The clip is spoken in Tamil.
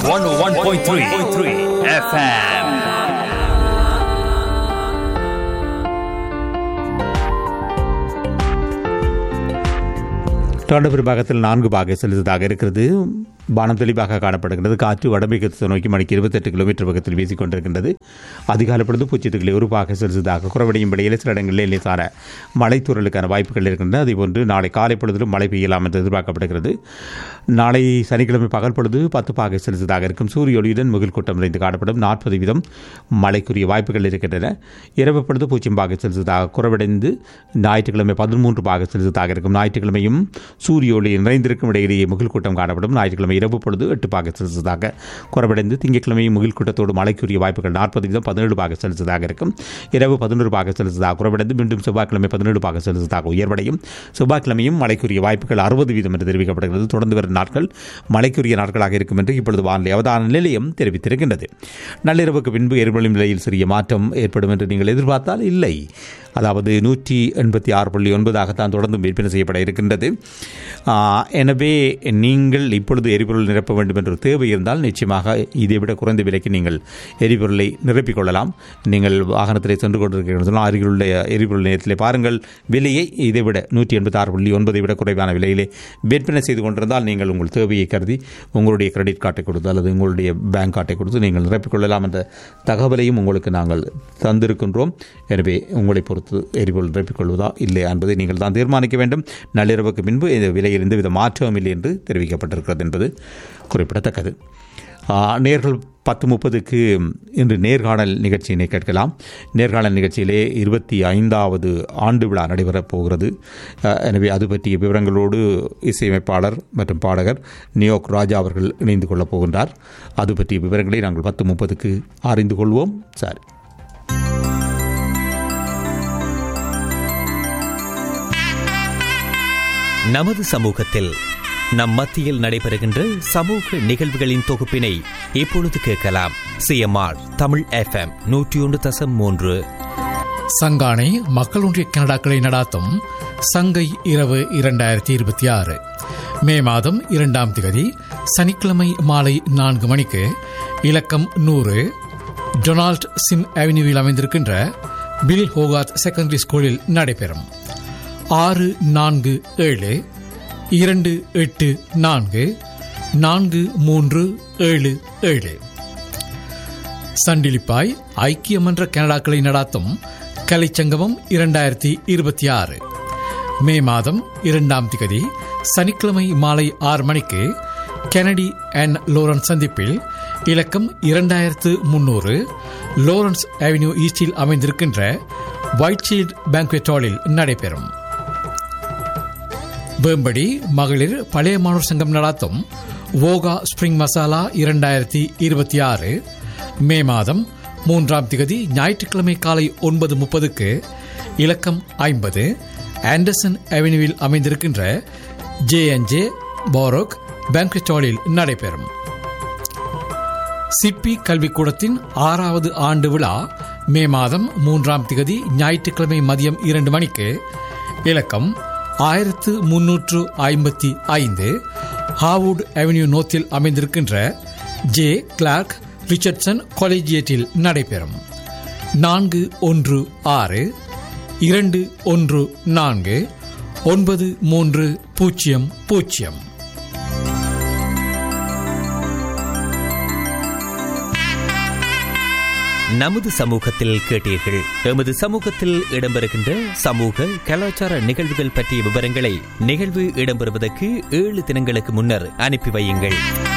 101.3 FM. தொண்டபுரி பாகத்தில் நான்கு பாகை செலுத்ததாக இருக்கிறது வானம் தெளிவாக காணப்படுகிறது காற்று வடமேற்கு நோக்கி மணிக்கு இருபத்தெட்டு கிலோமீட்டர் வேகத்தில் வீசிக் கொண்டிருக்கின்றது அதிகாலை பொழுது பூச்சித்துக்களை ஒரு பாகை செலுத்ததாக குறைவடையும் இடையில சில இடங்களில் லேசான மழைத்தூரலுக்கான வாய்ப்புகள் இருக்கின்றன அதேபோன்று நாளை காலை பொழுதிலும் மழை பெய்யலாம் என்று எதிர்பார்க்கப்படுகிறது நாளை சனிக்கிழமை பகல் பொழுது பத்து பாகை செலுத்ததாக இருக்கும் சூரிய ஒளியுடன் முகில் கூட்டம் நிறைந்து காணப்படும் நாற்பது வீதம் மழைக்குரிய வாய்ப்புகள் இருக்கின்றன இரவு பொழுது பூஜ்ஜியம் பாகை செலுத்ததாக குறைவடைந்து ஞாயிற்றுக்கிழமை பதிமூன்று பாகை செலுத்ததாக இருக்கும் ஞாயிற்றுக்கிழமையும் சூரிய ஒளி நிறைந்திருக்கும் இடையிலேயே முகில் கூட்டம் காணப்படும் ஞாயிற்றுக்கிழமை இரவு பொழுது எட்டு பாக செலுத்ததாக குறைவடைந்து திங்கட்கிழமை முகில் கூட்டத்தோடு மழைக்குரிய வாய்ப்புகள் நாற்பது வீதம் பதினேழு பாக செலுத்ததாக இருக்கும் இரவு பதினொரு பாக செலுத்ததாக குறைவடைந்து மீண்டும் செவ்வாய்க்கிழமை பதினேழு பாக செலுத்ததாக உயர்வடையும் செவ்வாய்க்கிழமையும் மழைக்குரிய வாய்ப்புகள் அறுபது வீதம் என்று தெரிவிக்கப்படுகிறது தொடர்ந்து வரும் நாட்கள் மழைக்குரிய நாட்களாக இருக்கும் என்று இப்பொழுது வானிலை அவதான நிலையம் தெரிவித்திருக்கின்றது நள்ளிரவுக்கு பின்பு எரிபொருள் நிலையில் சிறிய மாற்றம் ஏற்படும் என்று நீங்கள் எதிர்பார்த்தால் இல்லை அதாவது நூற்றி எண்பத்தி ஆறு புள்ளி ஒன்பதாகத்தான் தொடர்ந்து விற்பனை செய்யப்பட இருக்கின்றது ஆ, எனவே நீங்கள் இப்பொழுது எரிபொருள் நிரப்ப வேண்டும் என்ற ஒரு தேவை இருந்தால் நிச்சயமாக இதைவிட குறைந்த விலைக்கு நீங்கள் எரிபொருளை நிரப்பிக் கொள்ளலாம் நீங்கள் வாகனத்திலே சென்று கொண்டிருக்கிறீர்கள் சொன்னால் அருகிலுள்ள எரிபொருள் நிலையத்திலே பாருங்கள் விலையை இதைவிட நூற்றி எண்பத்தி ஆறு புள்ளி ஒன்பதை விட குறைவான விலையிலே விற்பனை செய்து கொண்டிருந்தால் நீங்கள் உங்கள் தேவையை கருதி உங்களுடைய கிரெடிட் கார்டை கொடுத்து அல்லது உங்களுடைய பேங்க் கார்டை கொடுத்து நீங்கள் நிரப்பிக் கொள்ளலாம் என்ற தகவலையும் உங்களுக்கு நாங்கள் தந்திருக்கின்றோம் எனவே உங்களை பொறுத்து எரிபொருள் நிரப்பிக் கொள்வதா இல்லையா என்பதை நீங்கள் தான் தீர்மானிக்க வேண்டும் நள்ளிரவுக்கு பின்பு இந்த விலையில் எந்தவித மாற்றமும் இல்லை என்று தெரிவிக்கப்பட்டிருக்கிறது என்பது குறிப்பிடத்தக்கது ஆ, நேர்கள் பத்து முப்பதுக்கு இன்று நேர்காணல் நிகழ்ச்சியினை கேட்கலாம் நேர்காணல் நிகழ்ச்சியிலே இருபத்தி ஐந்தாவது ஆண்டு விழா நடைபெறப் போகிறது அ, எனவே அது பற்றிய விவரங்களோடு இசையமைப்பாளர் மற்றும் பாடகர் நியோக் ராஜா அவர்கள் இணைந்து கொள்ளப் போகின்றார் அது பற்றிய விவரங்களை நாங்கள் பத்து முப்பதுக்கு அறிந்து கொள்வோம் சரி நமது சமூகத்தில் நம் மத்தியில் நடைபெறுகின்ற சமூக நிகழ்வுகளின் தொகுப்பினை இப்பொழுது கேட்கலாம் சிஎம்ஆர் தமிழ் எஃப்எம் நூற்றி ஒன்று தசம் மூன்று சங்கானை மக்கள் ஒன்றிய கனடாக்களை நடாத்தும் சங்கை இரவு இரண்டாயிரத்தி இருபத்தி ஆறு மே மாதம் இரண்டாம் திகதி சனிக்கிழமை மாலை நான்கு மணிக்கு இலக்கம் நூறு டொனால்ட் சிம் அவென்யூவில் அமைந்திருக்கின்ற பில் ஹோகாத் செகண்டரி ஸ்கூலில் நடைபெறும் ஆறு நான்கு ஏழு இரண்டு எட்டு நான்கு நான்கு மூன்று ஏழு ஏழு சண்டிலிப்பாய் ஐக்கிய மன்ற கனடாக்களை நடாத்தும் கலைச்சங்கமம் இரண்டாயிரத்தி இருபத்தி ஆறு மே மாதம் இரண்டாம் திகதி சனிக்கிழமை மாலை ஆறு மணிக்கு கெனடி அண்ட் லோரன்ஸ் சந்திப்பில் இலக்கம் இரண்டாயிரத்து முன்னூறு லோரன்ஸ் அவென்யூ ஈஸ்டில் அமைந்திருக்கின்ற ஒயிட் ஷீல்ட் பேங்க்வெட் ஹாலில் நடைபெறும் வேம்படி மகளிர் பழைய மாணவர் சங்கம் நடாத்தும் வோகா ஸ்பிரிங் மசாலா இரண்டாயிரத்தி இருபத்தி ஆறு மே மாதம் மூன்றாம் திகதி ஞாயிற்றுக்கிழமை காலை ஒன்பது முப்பதுக்கு இலக்கம் ஐம்பது ஆண்டர்சன் அவென்யூவில் அமைந்திருக்கின்ற ஜே என் ஜே போரோக் பேங்க்வெட் ஹாலில் நடைபெறும் சிப்பி கல்விக்கூடத்தின் ஆறாவது ஆண்டு விழா மே மாதம் மூன்றாம் திகதி ஞாயிற்றுக்கிழமை மதியம் இரண்டு மணிக்கு இலக்கம் ஆயிரத்து முன்னூற்று ஐம்பத்தி ஐந்து ஹாவுட் அவென்யூ நோத்தில் அமைந்திருக்கின்ற ஜே கிளார்க் ரிச்சர்ட்சன் காலேஜியேட்டில் நடைபெறும் நான்கு ஒன்று ஆறு இரண்டு ஒன்று நான்கு ஒன்பது மூன்று பூஜ்ஜியம் பூஜ்ஜியம் நமது சமூகத்தில் கேட்டீர்கள் எமது சமூகத்தில் இடம்பெறுகின்ற சமூக கலாச்சார நிகழ்வுகள் பற்றிய விவரங்களை நிகழ்வு இடம்பெறுவதற்கு ஏழு தினங்களுக்கு முன்னர் அனுப்பி வையுங்கள்